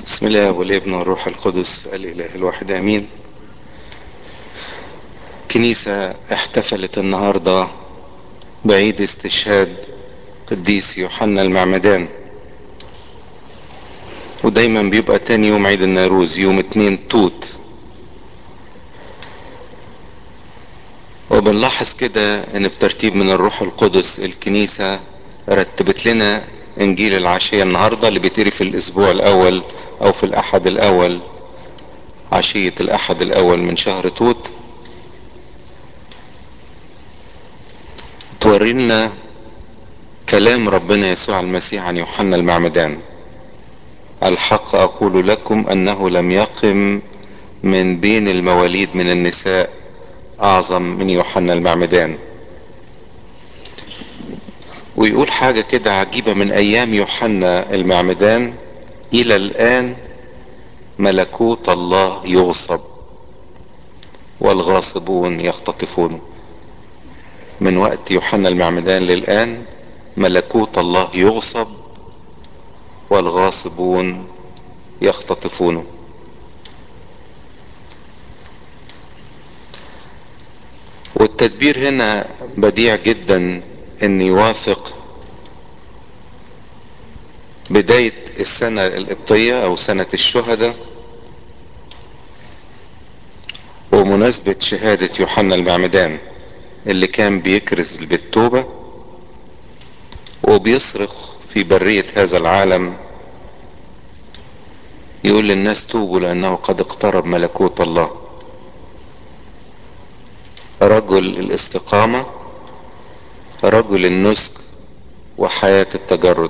بسم الله والابن والروح القدس الاله الواحد امين كنيسة احتفلت النهاردة بعيد استشهاد قديس يوحنا المعمدان ودايما بيبقى تاني يوم عيد النيروز يوم اتنين توت وبنلاحظ كده ان بترتيب من الروح القدس الكنيسة رتبت لنا انجيل العشية النهاردة اللي بيتقري في الاسبوع الاول او في الاحد الاول عشية الاحد الاول من شهر توت تورينا كلام ربنا يسوع المسيح عن يوحنا المعمدان الحق اقول لكم انه لم يقم من بين المواليد من النساء اعظم من يوحنا المعمدان ويقول حاجة كده عجيبة من ايام يوحنا المعمدان الى الان ملكوت الله يغصب والغاصبون يختطفونه من وقت يوحنا المعمدان للآن ملكوت الله يغصب والغاصبون يختطفونه والتدبير هنا بديع جدا ان يوافق بداية السنة القبطية او سنة الشهداء ومناسبة شهادة يوحنا المعمدان اللي كان بيكرز بالتوبة وبيصرخ في برية هذا العالم يقول للناس توبوا لأنه قد اقترب ملكوت الله رجل الاستقامة رجل النسك وحياة التجرد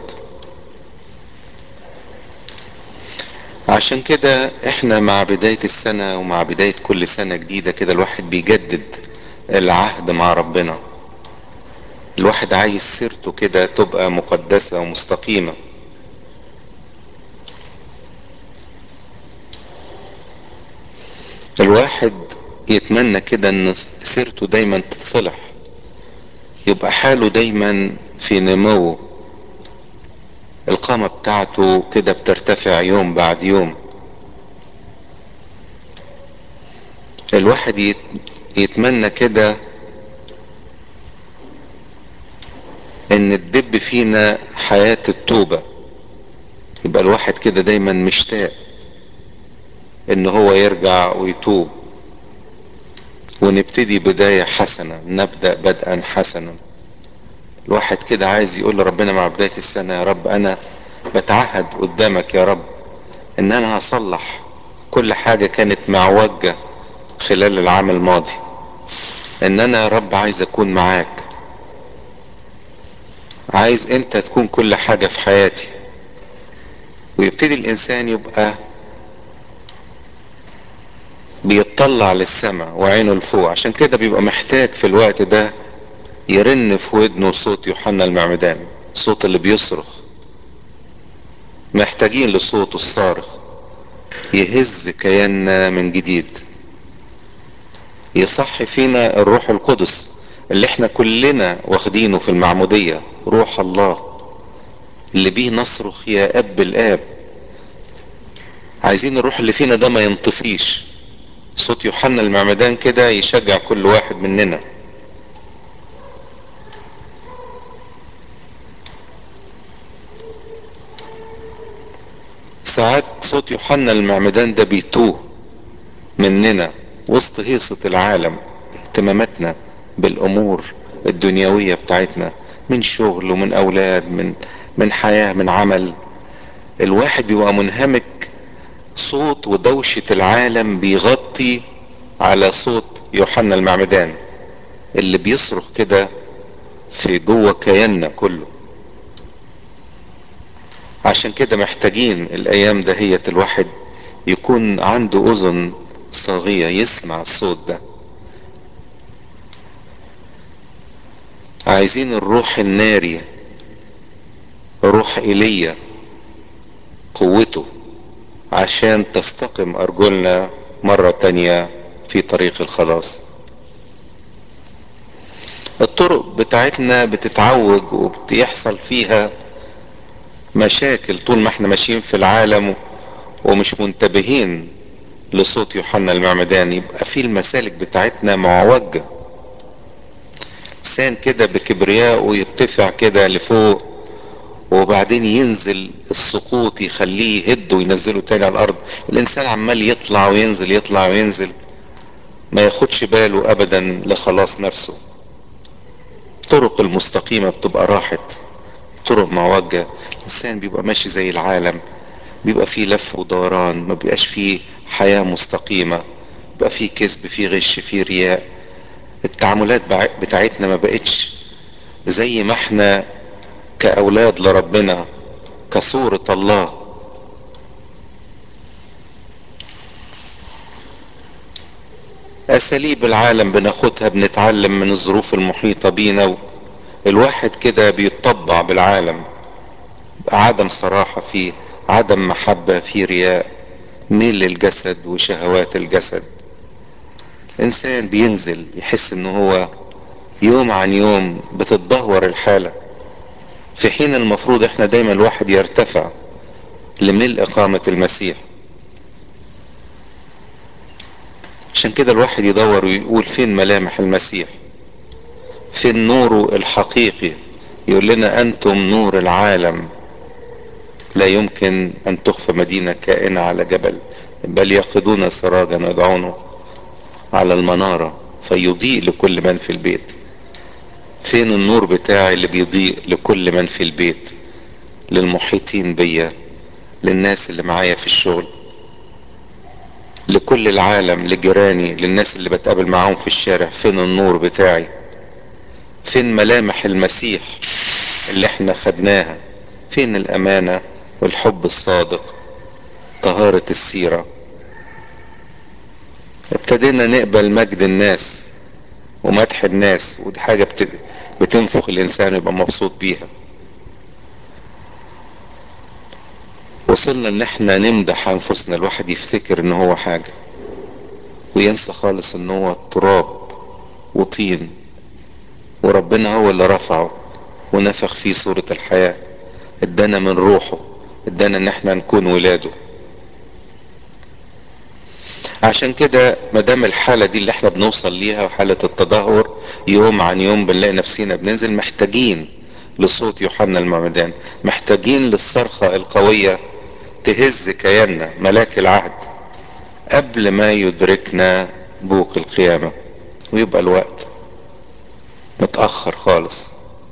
عشان كده احنا مع بداية السنة ومع بداية كل سنة جديدة كده الواحد بيجدد العهد مع ربنا الواحد عايز سيرته كده تبقى مقدسة ومستقيمة الواحد يتمنى كده ان سيرته دايما تتصلح يبقى حاله دايما في نمو القامة بتاعته كده بترتفع يوم بعد يوم الواحد يتمنى كده ان تدب فينا حياة التوبة يبقى الواحد كده دايما مشتاق ان هو يرجع ويتوب ونبتدي بداية حسنة نبدأ بدءا حسنا الواحد كده عايز يقول لربنا مع بداية السنة يا رب انا بتعهد قدامك يا رب ان انا هصلح كل حاجة كانت معوجة خلال العام الماضي ان انا يا رب عايز اكون معاك عايز انت تكون كل حاجة في حياتي ويبتدي الانسان يبقى بيطلع للسماء وعينه لفوق عشان كده بيبقى محتاج في الوقت ده يرن في ودنه صوت يوحنا المعمدان صوت اللي بيصرخ محتاجين لصوته الصارخ يهز كياننا من جديد يصحي فينا الروح القدس اللي احنا كلنا واخدينه في المعمودية روح الله اللي بيه نصرخ يا اب الاب عايزين الروح اللي فينا ده ما ينطفيش صوت يوحنا المعمدان كده يشجع كل واحد مننا ساعات صوت يوحنا المعمدان ده بيتوه مننا وسط هيصة العالم اهتماماتنا بالامور الدنيوية بتاعتنا من شغل ومن اولاد من من حياة من عمل الواحد بيبقى منهمك صوت ودوشة العالم بيغطي على صوت يوحنا المعمدان اللي بيصرخ كده في جوه كياننا كله عشان كده محتاجين الايام دهيت الواحد يكون عنده اذن صاغية يسمع الصوت ده عايزين الروح الناري روح ايليا قوته عشان تستقم ارجلنا مرة تانية في طريق الخلاص الطرق بتاعتنا بتتعوج وبتحصل فيها مشاكل طول ما احنا ماشيين في العالم ومش منتبهين لصوت يوحنا المعمدان يبقى في المسالك بتاعتنا معوجة انسان كده بكبرياء يرتفع كده لفوق وبعدين ينزل السقوط يخليه يهد وينزله تاني على الارض الانسان عمال يطلع وينزل يطلع وينزل ما ياخدش باله ابدا لخلاص نفسه الطرق المستقيمة بتبقى راحت طرق معوجة الانسان بيبقى ماشي زي العالم بيبقى فيه لف ودوران ما بيبقاش فيه حياة مستقيمة بيبقى فيه كذب فيه غش فيه رياء التعاملات بتاعتنا ما بقتش زي ما احنا كأولاد لربنا كصورة الله أساليب العالم بناخدها بنتعلم من الظروف المحيطة بينا الواحد كده بيتطبع بالعالم عدم صراحة فيه عدم محبة فيه رياء ميل للجسد وشهوات الجسد انسان بينزل يحس ان هو يوم عن يوم بتتدهور الحالة في حين المفروض احنا دايما الواحد يرتفع لملء اقامة المسيح عشان كده الواحد يدور ويقول فين ملامح المسيح فين نوره الحقيقي يقول لنا انتم نور العالم لا يمكن ان تخفى مدينة كائنة على جبل بل ياخذون سراجا ويضعونه على المنارة فيضيء لكل من في البيت فين النور بتاعي اللي بيضيء لكل من في البيت للمحيطين بيا للناس اللي معايا في الشغل لكل العالم لجيراني للناس اللي بتقابل معاهم في الشارع فين النور بتاعي فين ملامح المسيح اللي احنا خدناها فين الامانة والحب الصادق طهارة السيرة ابتدينا نقبل مجد الناس ومدح الناس ودي حاجة بت... بتنفخ الانسان يبقى مبسوط بيها وصلنا ان احنا نمدح انفسنا الواحد يفتكر ان هو حاجة وينسى خالص ان هو تراب وطين وربنا هو اللي رفعه ونفخ فيه صورة الحياة ادانا من روحه ادانا ان احنا نكون ولاده عشان كده مدام الحالة دي اللي احنا بنوصل ليها حالة التدهور يوم عن يوم بنلاقي نفسينا بننزل محتاجين لصوت يوحنا المعمدان محتاجين للصرخة القوية تهز كياننا ملاك العهد قبل ما يدركنا بوق القيامة ويبقى الوقت متأخر خالص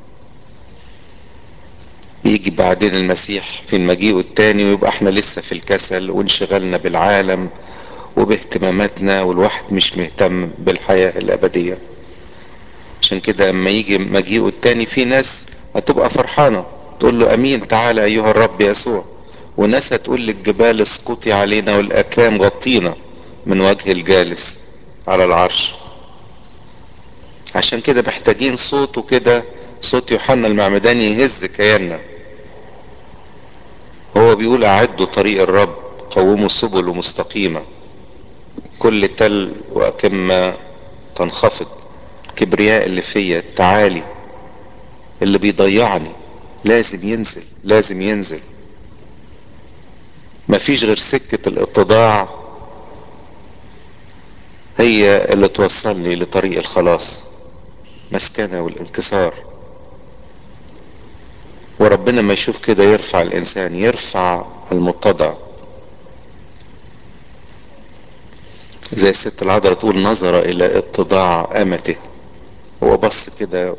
يجي بعدين المسيح في المجيء التاني ويبقى احنا لسه في الكسل وانشغلنا بالعالم وباهتماماتنا والواحد مش مهتم بالحياة الأبدية عشان كده اما يجي مجيئه التاني في ناس هتبقى فرحانة تقول له امين تعالى ايها الرب يسوع وناس هتقول للجبال اسقطي علينا والاكام غطينا من وجه الجالس على العرش عشان كده محتاجين صوته كده صوت يوحنا المعمداني يهز كياننا هو بيقول اعدوا طريق الرب قوموا السبل مستقيمة كل تل واكمة تنخفض الكبرياء اللي فيا التعالي اللي بيضيعني لازم ينزل لازم ينزل مفيش غير سكة الاتضاع هي اللي توصلني لطريق الخلاص مسكنة والانكسار وربنا ما يشوف كده يرفع الانسان يرفع المتضع زي الست العذراء تقول نظر الى اتضاع امته هو بص كده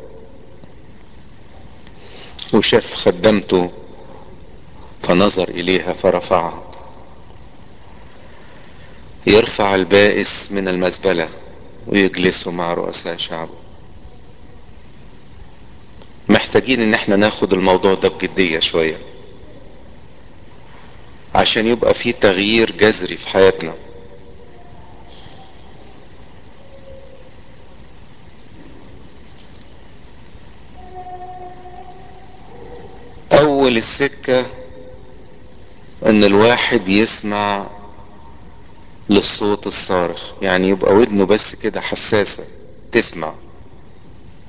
وشاف خدمته فنظر اليها فرفعها يرفع البائس من المزبلة ويجلسه مع رؤساء شعبه محتاجين ان احنا ناخد الموضوع ده بجدية شوية عشان يبقى في تغيير جذري في حياتنا اول السكة ان الواحد يسمع للصوت الصارخ يعني يبقى ودنه بس كده حساسة تسمع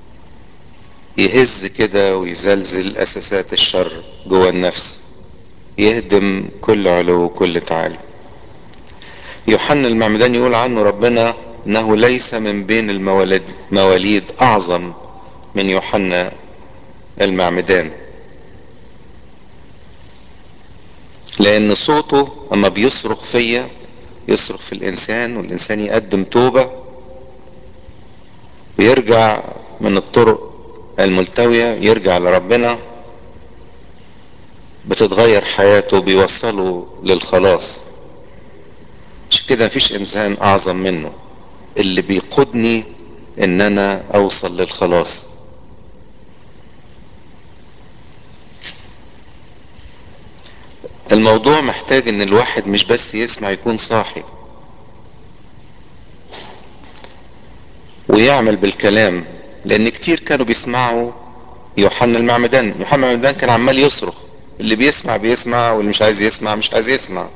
يهز كده ويزلزل اساسات الشر جوه النفس يهدم كل علو وكل تعالي يوحنا المعمدان يقول عنه ربنا انه ليس من بين المواليد مواليد اعظم من يوحنا المعمدان لان صوته اما بيصرخ فيا يصرخ في الانسان والانسان يقدم توبة ويرجع من الطرق الملتوية يرجع لربنا بتتغير حياته بيوصله للخلاص مش كده مفيش انسان اعظم منه اللي بيقودني ان انا اوصل للخلاص الموضوع محتاج ان الواحد مش بس يسمع يكون صاحي ويعمل بالكلام لان كتير كانوا بيسمعوا يوحنا المعمدان يوحنا المعمدان كان عمال يصرخ اللي بيسمع بيسمع واللي مش عايز يسمع مش عايز يسمع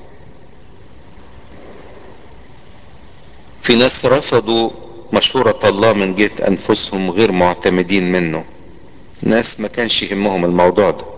في ناس رفضوا مشورة الله من جهة انفسهم غير معتمدين منه ناس ما كانش يهمهم الموضوع ده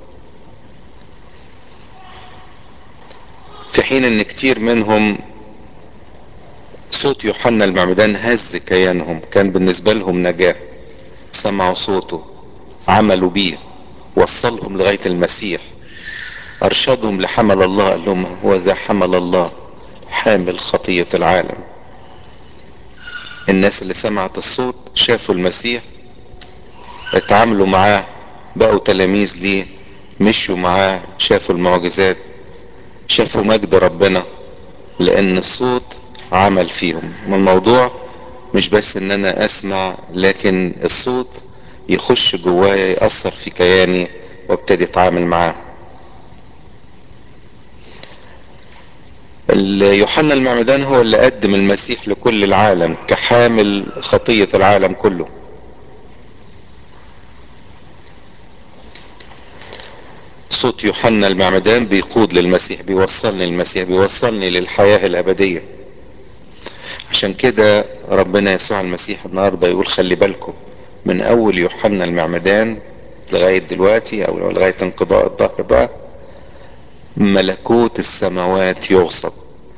في حين ان كتير منهم صوت يوحنا المعمدان هز كيانهم كان بالنسبة لهم نجاة سمعوا صوته عملوا بيه وصلهم لغاية المسيح ارشدهم لحمل الله قال لهم هو ذا حمل الله حامل خطية العالم الناس اللي سمعت الصوت شافوا المسيح اتعاملوا معاه بقوا تلاميذ ليه مشوا معاه شافوا المعجزات شافوا مجد ربنا لان الصوت عمل فيهم الموضوع مش بس ان انا اسمع لكن الصوت يخش جوايا يأثر في كياني وابتدي اتعامل معاه يوحنا المعمدان هو اللي قدم المسيح لكل العالم كحامل خطية العالم كله صوت يوحنا المعمدان بيقود للمسيح بيوصلني للمسيح بيوصلني للحياة الأبدية عشان كده ربنا يسوع المسيح النهاردة يقول خلي بالكم من أول يوحنا المعمدان لغاية دلوقتي أو لغاية انقضاء الظهر بقى ملكوت السماوات يغصب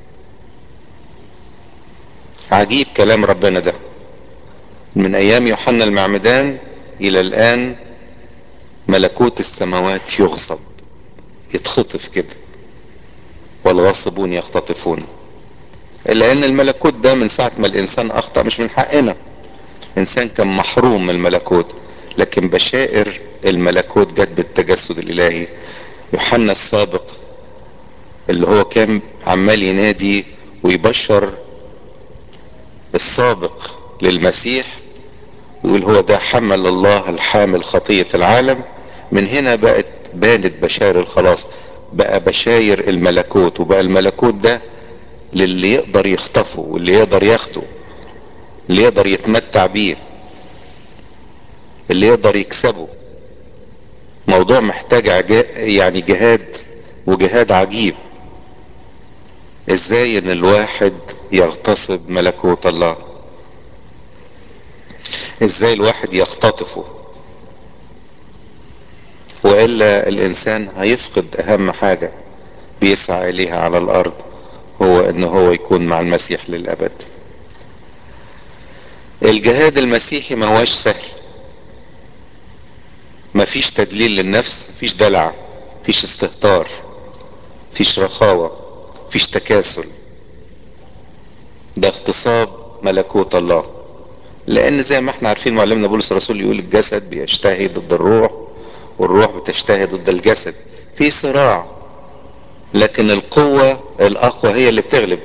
عجيب كلام ربنا ده من أيام يوحنا المعمدان إلى الآن ملكوت السماوات يغصب يتخطف كده والغاصبون يختطفون الا ان الملكوت ده من ساعة ما الانسان اخطأ مش من حقنا انسان كان محروم من الملكوت لكن بشائر الملكوت جت بالتجسد الالهي يوحنا السابق اللي هو كان عمال ينادي ويبشر السابق للمسيح يقول هو ده حمل الله الحامل خطية العالم من هنا بقت بانت بشائر الخلاص بقى بشاير الملكوت وبقى الملكوت ده للي يقدر يخطفه واللي يقدر ياخده اللي يقدر يتمتع بيه اللي يقدر يكسبه موضوع محتاج يعني جهاد وجهاد عجيب ازاي ان الواحد يغتصب ملكوت الله ازاي الواحد يختطفه والا الانسان هيفقد اهم حاجة بيسعى اليها على الارض هو ان هو يكون مع المسيح للابد الجهاد المسيحي ما هوش سهل مفيش تدليل للنفس مفيش دلع مفيش استهتار مفيش رخاوة مفيش تكاسل ده اغتصاب ملكوت الله لان زي ما احنا عارفين معلمنا بولس الرسول يقول الجسد بيشتهي ضد الروح والروح بتشتهي ضد الجسد في صراع لكن القوة الاقوى هي اللي بتغلب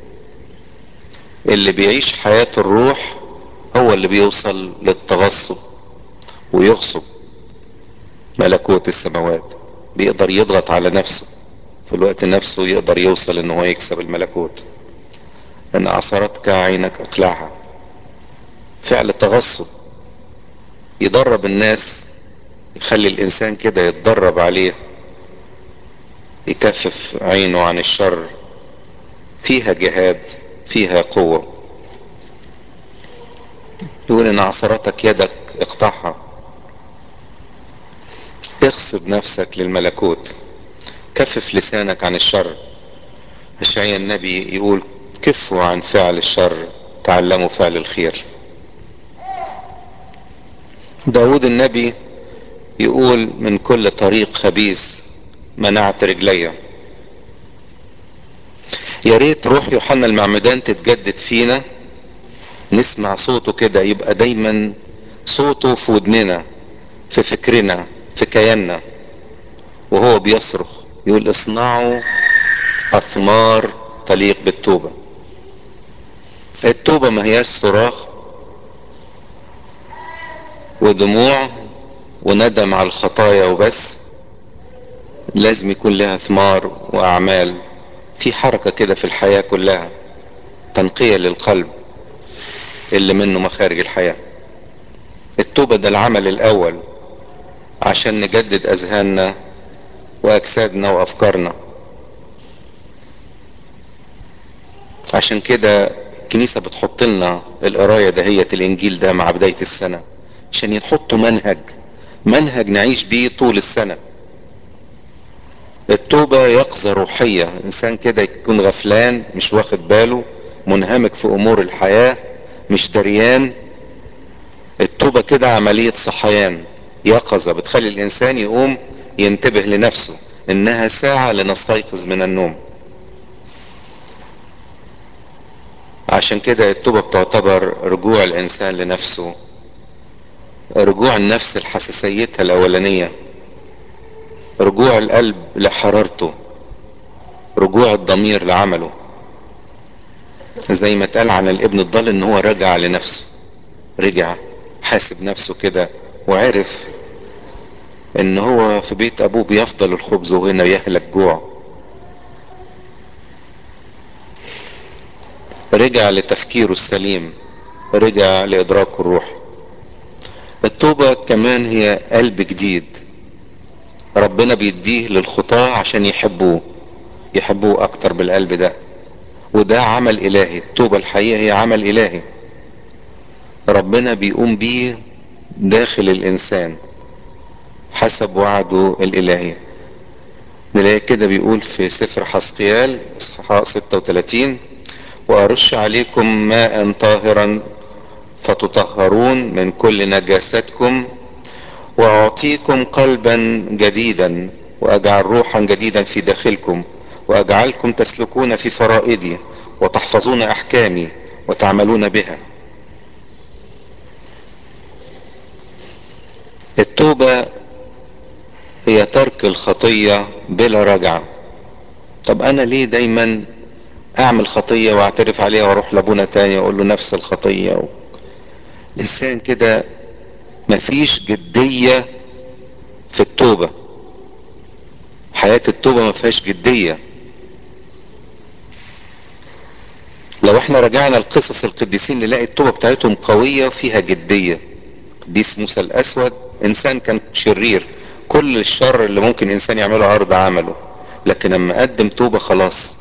اللي بيعيش حياة الروح هو اللي بيوصل للتغصب ويغصب ملكوت السماوات بيقدر يضغط على نفسه في الوقت نفسه يقدر يوصل ان هو يكسب الملكوت ان عصرتك عينك اقلعها فعل تغصب يدرب الناس يخلي الانسان كده يتدرب عليه يكفف عينه عن الشر فيها جهاد فيها قوة يقول ان عصرتك يدك اقطعها اغصب نفسك للملكوت كفف لسانك عن الشر اشعيا النبي يقول كفوا عن فعل الشر تعلموا فعل الخير داود النبي يقول من كل طريق خبيث منعت رجلي يا ريت روح يوحنا المعمدان تتجدد فينا نسمع صوته كده يبقى دايما صوته في ودننا في فكرنا في كياننا وهو بيصرخ يقول اصنعوا اثمار تليق بالتوبة التوبة ما هياش صراخ ودموع وندم على الخطايا وبس لازم يكون لها ثمار واعمال في حركة كده في الحياة كلها تنقية للقلب اللي منه مخارج الحياة التوبة ده العمل الاول عشان نجدد اذهاننا واجسادنا وافكارنا عشان كده الكنيسة بتحط لنا القراية دهية الانجيل ده مع بداية السنة عشان يحطوا منهج منهج نعيش بيه طول السنة التوبة يقظة روحية انسان كده يكون غفلان مش واخد باله منهمك في امور الحياة مش دريان التوبة كده عملية صحيان يقظة بتخلي الانسان يقوم ينتبه لنفسه انها ساعة لنستيقظ من النوم عشان كده التوبة بتعتبر رجوع الانسان لنفسه رجوع النفس لحساسيتها الاولانية رجوع القلب لحرارته رجوع الضمير لعمله زي ما اتقال عن الابن الضال ان هو رجع لنفسه رجع حاسب نفسه كده وعرف ان هو في بيت ابوه بيفضل الخبز وهنا يهلك جوع رجع لتفكيره السليم رجع لادراكه الروحي التوبة كمان هي قلب جديد ربنا بيديه للخطاة عشان يحبوه يحبوه اكتر بالقلب ده وده عمل الهي التوبة الحقيقة هي عمل الهي ربنا بيقوم بيه داخل الانسان حسب وعده الالهي نلاقي كده بيقول في سفر حسقيال اصحاح 36 وارش عليكم ماء طاهرا فتطهرون من كل نجاستكم واعطيكم قلبا جديدا واجعل روحا جديدا في داخلكم واجعلكم تسلكون في فرائدي وتحفظون احكامي وتعملون بها التوبة هي ترك الخطية بلا رجعة طب انا ليه دايما اعمل خطية واعترف عليها واروح لابونا تاني واقول له نفس الخطية و... الانسان كده مفيش جدية في التوبة حياة التوبة ما فيهاش جدية لو احنا رجعنا لقصص القديسين نلاقي التوبة بتاعتهم قوية وفيها جدية قديس موسى الاسود انسان كان شرير كل الشر اللي ممكن انسان يعمله عرض عمله لكن لما قدم توبة خلاص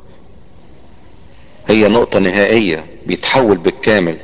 هي نقطة نهائية بيتحول بالكامل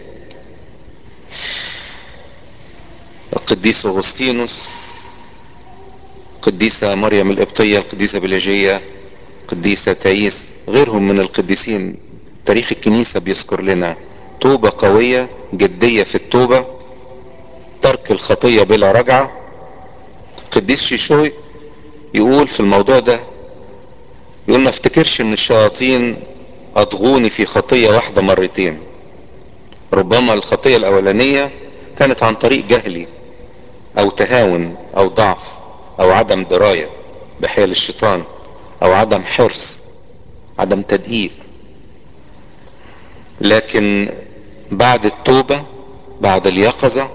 القديس اغسطينوس قديسة مريم القبطية القديسة بلاجية قديسة تايس غيرهم من القديسين تاريخ الكنيسة بيذكر لنا توبة قوية جدية في التوبة ترك الخطية بلا رجعة قديس شيشوي يقول في الموضوع ده يقول ما افتكرش ان الشياطين اضغوني في خطية واحدة مرتين ربما الخطية الاولانية كانت عن طريق جهلي او تهاون او ضعف او عدم دراية بحيل الشيطان او عدم حرص عدم تدقيق لكن بعد التوبة بعد اليقظة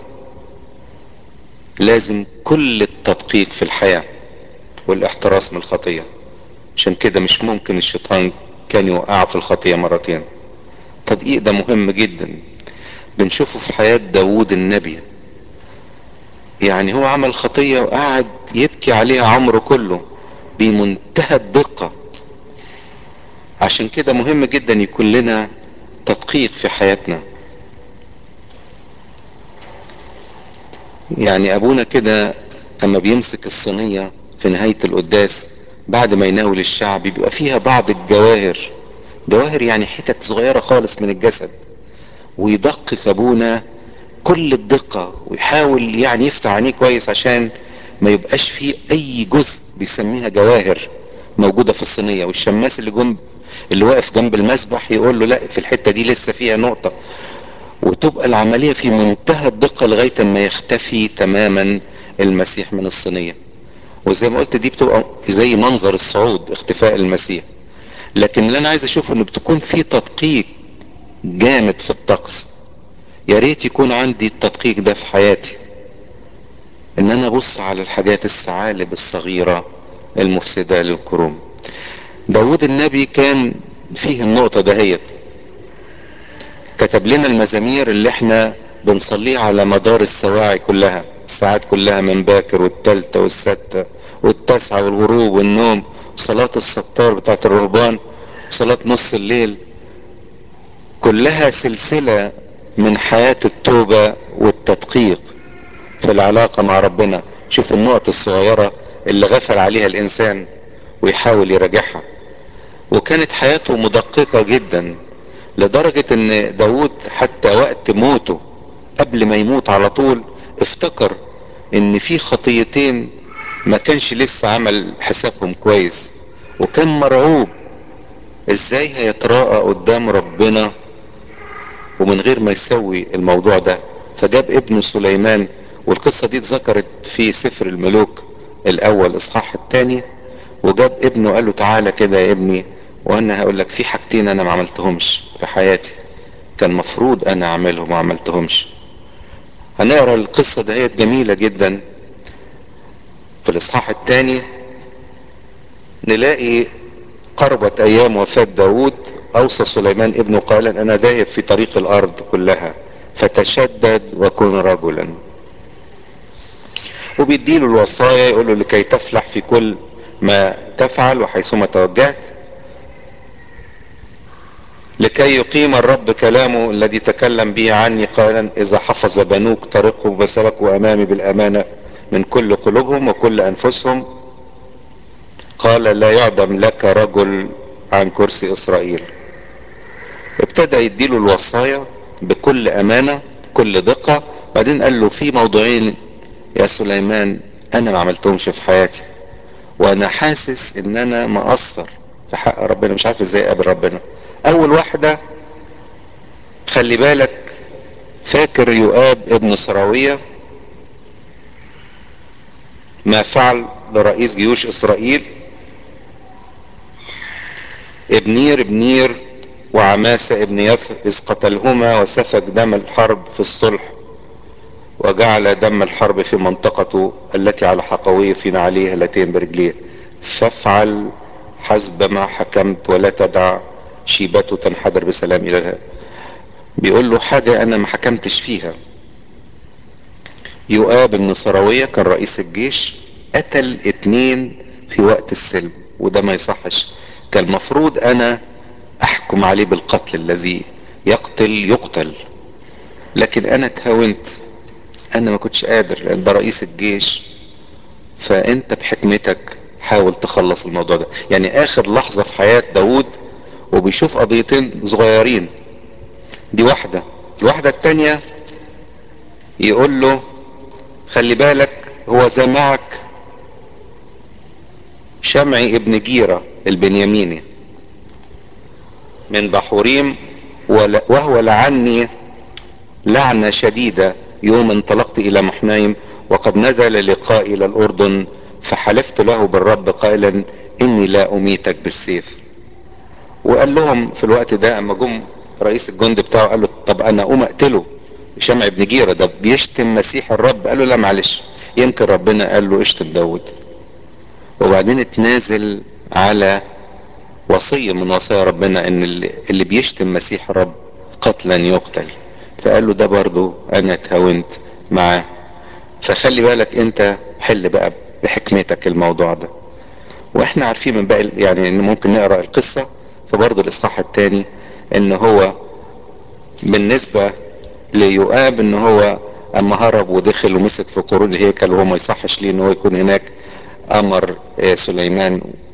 لازم كل التدقيق في الحياة والاحتراس من الخطية عشان كده مش ممكن الشيطان كان يوقع في الخطية مرتين التدقيق ده مهم جدا بنشوفه في حياة داوود النبي يعني هو عمل خطية وقعد يبكي عليها عمره كله بمنتهى الدقة عشان كده مهم جدا يكون لنا تدقيق في حياتنا يعني ابونا كده اما بيمسك الصينية في نهاية القداس بعد ما يناول الشعب بيبقى فيها بعض الجواهر جواهر يعني حتت صغيرة خالص من الجسد ويدقق ابونا كل الدقة ويحاول يعني يفتح عينيه كويس عشان ما يبقاش فيه اي جزء بيسميها جواهر موجودة في الصينية والشماس اللي جنب اللي واقف جنب المسبح يقول له لا في الحتة دي لسه فيها نقطة وتبقى العملية في منتهى الدقة لغاية ما يختفي تماما المسيح من الصينية وزي ما قلت دي بتبقى زي منظر الصعود اختفاء المسيح لكن اللي انا عايز اشوفه انه بتكون في تدقيق جامد في الطقس يا ريت يكون عندي التدقيق ده في حياتي ان انا ابص على الحاجات الثعالب الصغيرة المفسدة للكروم داود النبي كان فيه النقطة دهيت كتب لنا المزامير اللي احنا بنصليها على مدار السواعي كلها الساعات كلها من باكر والتالتة والستة والتاسعة والغروب والنوم صلاة الستار بتاعت الرهبان صلاة نص الليل كلها سلسلة من حياة التوبة والتدقيق في العلاقة مع ربنا شوف النقط الصغيرة اللي غفل عليها الانسان ويحاول يراجعها وكانت حياته مدققة جدا لدرجة ان داود حتى وقت موته قبل ما يموت على طول افتكر ان في خطيتين ما كانش لسه عمل حسابهم كويس وكان مرعوب ازاي هيتراءى قدام ربنا ومن غير ما يسوي الموضوع ده فجاب ابنه سليمان والقصة دي اتذكرت في سفر الملوك الاول اصحاح الثاني وجاب ابنه قال له تعالى كده يا ابني وانا هقول لك في حاجتين انا ما عملتهمش في حياتي كان مفروض انا اعملهم ما عملتهمش هنقرا القصة دهيت جميلة جدا في الاصحاح الثاني نلاقي قربت ايام وفاة داود اوصى سليمان ابنه قائلا انا ذاهب في طريق الارض كلها فتشدد وكن رجلا وبيديله الوصايا يقول له لكي تفلح في كل ما تفعل وحيثما توجهت لكي يقيم الرب كلامه الذي تكلم به عني قائلا اذا حفظ بنوك طريقهم وسلكوا امامي بالامانه من كل قلوبهم وكل انفسهم قال لا يعدم لك رجل عن كرسي اسرائيل ابتدى يديله الوصايا بكل امانه بكل دقه بعدين قال له في موضوعين يا سليمان انا ما عملتهمش في حياتي وانا حاسس ان انا مقصر في حق ربنا مش عارف ازاي اقابل ربنا اول واحدة خلي بالك فاكر يؤاب ابن سراوية ما فعل لرئيس جيوش اسرائيل ابنير ابنير وعماسة ابن يثر اذ قتلهما وسفك دم الحرب في الصلح وجعل دم الحرب في منطقته التي على حقويه في نعليه التين برجليه فافعل حسب ما حكمت ولا تدع شيبته تنحدر بسلام الى الهاب بيقول له حاجة انا ما حكمتش فيها يؤاب النصراوية كان رئيس الجيش قتل اتنين في وقت السلم وده ما يصحش كان المفروض انا احكم عليه بالقتل الذي يقتل يقتل لكن انا اتهاونت انا ما كنتش قادر لان ده رئيس الجيش فانت بحكمتك حاول تخلص الموضوع ده يعني اخر لحظة في حياة داود وبيشوف قضيتين صغيرين دي واحدة الواحدة التانية يقول له خلي بالك هو زي معك شمعي ابن جيرة البنياميني من بحوريم وهو لعني لعنة شديدة يوم انطلقت الى محنايم وقد نزل لقائي الى الاردن فحلفت له بالرب قائلا اني لا اميتك بالسيف وقال لهم في الوقت ده اما جم رئيس الجند بتاعه قال له طب انا اقوم اقتله شمع ابن جيرة ده بيشتم مسيح الرب قال له لا معلش يمكن ربنا قال له اشتم داود وبعدين اتنازل على وصية من وصايا ربنا ان اللي بيشتم مسيح الرب قتلا يقتل فقال له ده برضو انا اتهاونت معاه فخلي بالك انت حل بقى بحكمتك الموضوع ده واحنا عارفين من باقي يعني ان ممكن نقرا القصه فبرضه الاصحاح الثاني ان هو بالنسبه ليؤاب ان هو اما هرب ودخل ومسك في قرون الهيكل وهو ما يصحش ليه ان هو يكون هناك امر سليمان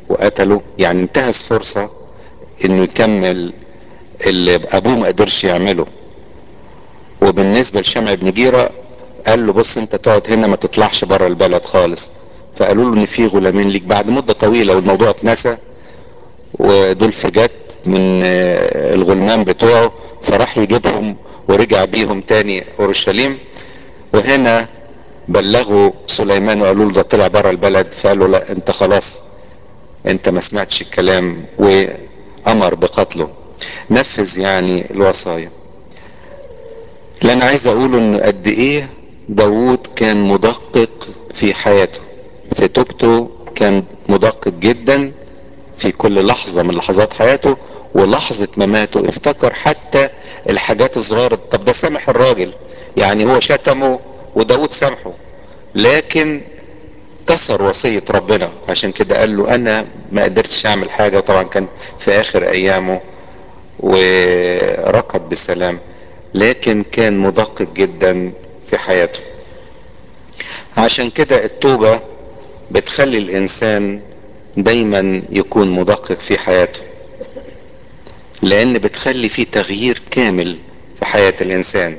وقتله يعني انتهز فرصة انه يكمل اللي ابوه ما قدرش يعمله وبالنسبة لشمع بن جيرة قال له بص انت تقعد هنا ما تطلعش بره البلد خالص فقالوا له ان في غلامين ليك بعد مدة طويلة والموضوع اتنسى ودول فجات من الغلمان بتوعه فراح يجيبهم ورجع بيهم تاني اورشليم وهنا بلغوا سليمان وقالوا له ده طلع بره البلد فقال له لا انت خلاص انت ما سمعتش الكلام وامر بقتله نفذ يعني الوصايا اللي انا عايز اقوله ان قد ايه داوود كان مدقق في حياته في توبته كان مدقق جدا في كل لحظة من لحظات حياته ولحظة مماته افتكر حتى الحاجات الصغيرة طب ده سامح الراجل يعني هو شتمه وداود سامحه لكن كسر وصية ربنا عشان كده قال له انا ما قدرتش اعمل حاجة وطبعا كان في اخر ايامه وركض بسلام لكن كان مدقق جدا في حياته عشان كده التوبة بتخلي الانسان دايما يكون مدقق في حياته لان بتخلي فيه تغيير كامل في حياة الانسان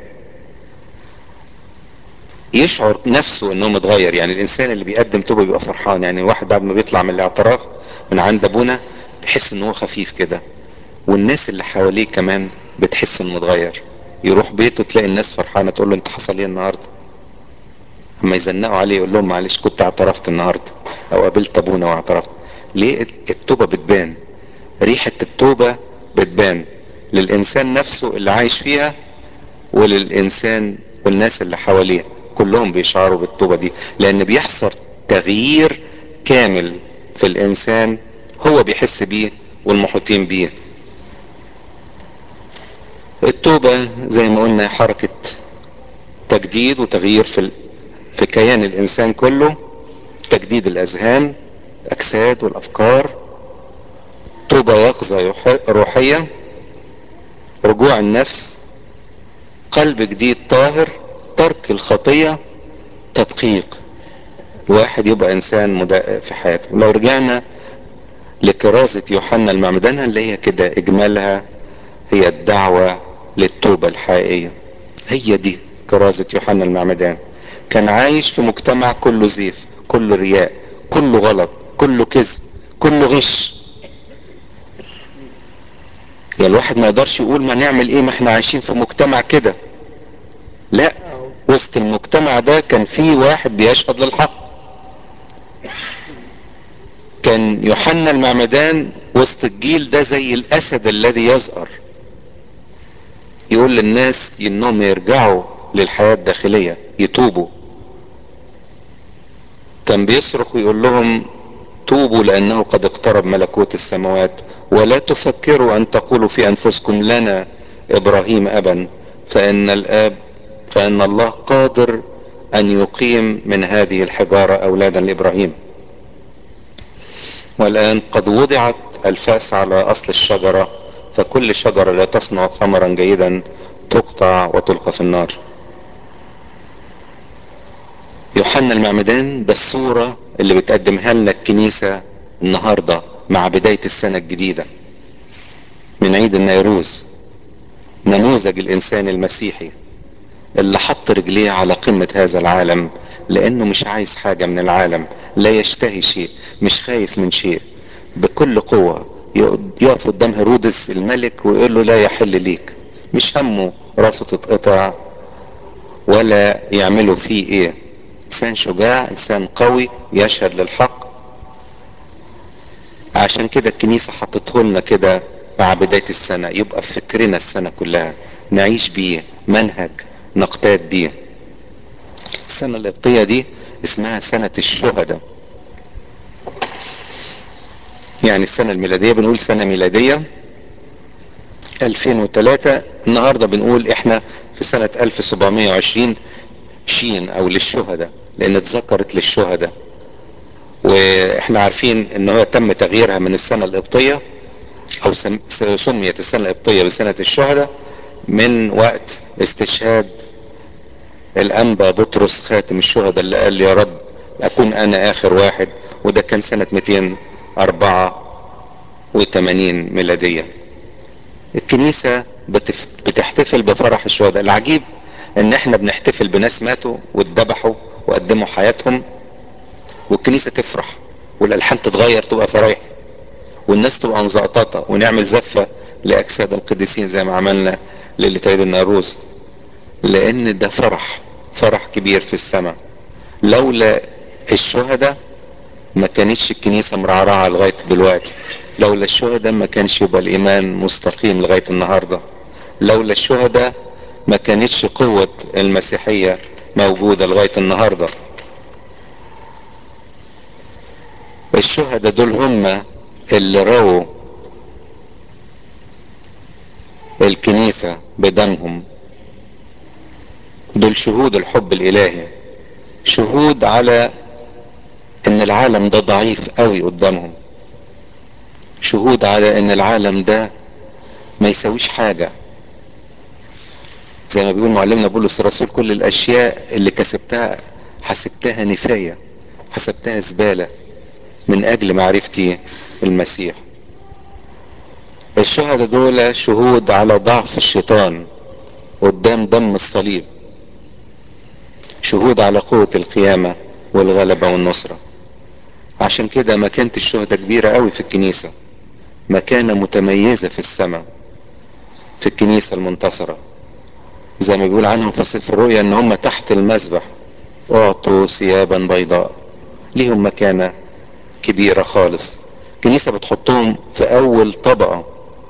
يشعر نفسه انه متغير يعني الانسان اللي بيقدم توبه بيبقى فرحان يعني واحد بعد ما بيطلع من الاعتراف من عند ابونا بيحس ان هو خفيف كده والناس اللي حواليه كمان بتحس انه متغير يروح بيته تلاقي الناس فرحانه تقول له انت حصل ايه النهارده اما يزنقوا عليه يقول لهم معلش كنت اعترفت النهارده او قابلت ابونا واعترفت ليه التوبه بتبان ريحه التوبه بتبان للانسان نفسه اللي عايش فيها وللانسان والناس اللي حواليه كلهم بيشعروا بالتوبه دي لان بيحصل تغيير كامل في الانسان هو بيحس بيه والمحيطين بيه التوبه زي ما قلنا حركه تجديد وتغيير في في كيان الانسان كله تجديد الاذهان الاجساد والافكار توبه يقظه روحيه رجوع النفس قلب جديد طاهر ترك الخطية تدقيق الواحد يبقى انسان مدقق في حياته لو رجعنا لكرازة يوحنا المعمدان اللي هي كده اجمالها هي الدعوة للتوبة الحقيقية هي دي كرازة يوحنا المعمدان كان عايش في مجتمع كله زيف كله رياء كله غلط كله كذب كله غش يعني الواحد ما يقدرش يقول ما نعمل ايه ما احنا عايشين في مجتمع كده لا وسط المجتمع ده كان في واحد بيشهد للحق كان يوحنا المعمدان وسط الجيل ده زي الاسد الذي يزأر يقول للناس انهم يرجعوا للحياة الداخلية يتوبوا كان بيصرخ ويقول لهم توبوا لانه قد اقترب ملكوت السماوات ولا تفكروا ان تقولوا في انفسكم لنا ابراهيم ابا فان الاب فان الله قادر ان يقيم من هذه الحجارة اولادا لابراهيم والان قد وضعت الفاس على اصل الشجرة فكل شجرة لا تصنع ثمرا جيدا تقطع وتلقى في النار يوحنا المعمدان ده الصورة اللي بتقدمها لنا الكنيسة النهاردة مع بداية السنة الجديدة من عيد النيروز نموذج الانسان المسيحي اللي حط رجليه على قمة هذا العالم لانه مش عايز حاجة من العالم لا يشتهي شيء مش خايف من شيء بكل قوة يقف قدام هيرودس الملك ويقول له لا يحل ليك مش همه راسه تتقطع ولا يعملوا فيه ايه انسان شجاع انسان قوي يشهد للحق عشان كده الكنيسة حطته لنا كده مع بداية السنة يبقى في فكرنا السنة كلها نعيش بيه منهج نقتاد بيه السنة القبطية دي اسمها سنة الشهداء يعني السنة الميلادية بنقول سنة ميلادية 2003 النهاردة بنقول احنا في سنة 1720 شين او للشهداء لان اتذكرت للشهداء واحنا عارفين ان هو تم تغييرها من السنة القبطية او سميت السنة القبطية بسنة الشهداء من وقت استشهاد الانبا بطرس خاتم الشهداء اللي قال يا رب اكون انا اخر واحد وده كان سنة 84 ميلادية الكنيسة بتف... بتحتفل بفرح الشهداء العجيب ان احنا بنحتفل بناس ماتوا واتذبحوا وقدموا حياتهم والكنيسة تفرح والالحان تتغير تبقى فرايح والناس تبقى مزقططة ونعمل زفة لاجساد القديسين زي ما عملنا ليلة عيد النوروز لان ده فرح فرح كبير في السماء لولا الشهداء ما كانتش الكنيسة مرعرعة لغاية دلوقتي لولا الشهداء ما كانش يبقى الايمان مستقيم لغاية النهاردة لولا الشهداء ما كانتش قوة المسيحية موجودة لغاية النهاردة الشهداء دول هم اللي رووا الكنيسة بدمهم دول شهود الحب الالهي شهود على ان العالم ده ضعيف قوي قدامهم شهود على ان العالم ده ما يسويش حاجة زي ما بيقول معلمنا بولس الرسول كل الاشياء اللي كسبتها حسبتها نفاية حسبتها زبالة من اجل معرفتي المسيح الشهداء دول شهود على ضعف الشيطان قدام دم الصليب شهود على قوة القيامة والغلبة والنصرة عشان كده مكانة الشهداء كبيرة قوي في الكنيسة مكانة متميزة في السماء في الكنيسة المنتصرة زي ما بيقول عنهم في سفر الرؤيا ان هم تحت المذبح اعطوا ثيابا بيضاء ليهم مكانة كبيرة خالص الكنيسة بتحطهم في اول طبقة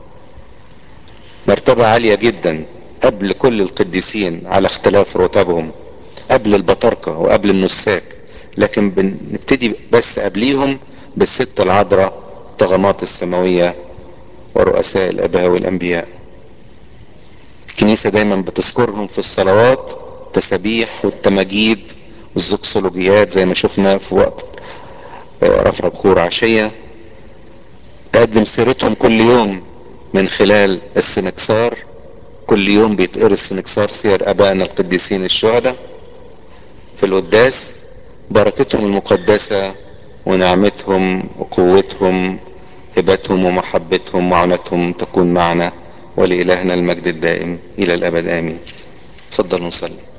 مرتبة عالية جدا قبل كل القديسين على اختلاف رتبهم قبل البطاركة وقبل النساك لكن بنبتدي بس قبليهم بالست العذراء الطغمات السماوية ورؤساء الاباء والانبياء الكنيسة دايما بتذكرهم في الصلوات تسابيح والتماجيد والزوكسولوجيات زي ما شفنا في وقت رفع بخور عشية تقدم سيرتهم كل يوم من خلال السنكسار كل يوم بيتقري السنكسار سير ابائنا القديسين الشهداء في القداس بركتهم المقدسة ونعمتهم وقوتهم هبتهم ومحبتهم ومعونتهم تكون معنا ولإلهنا المجد الدائم إلى الأبد آمين تفضلوا نصلي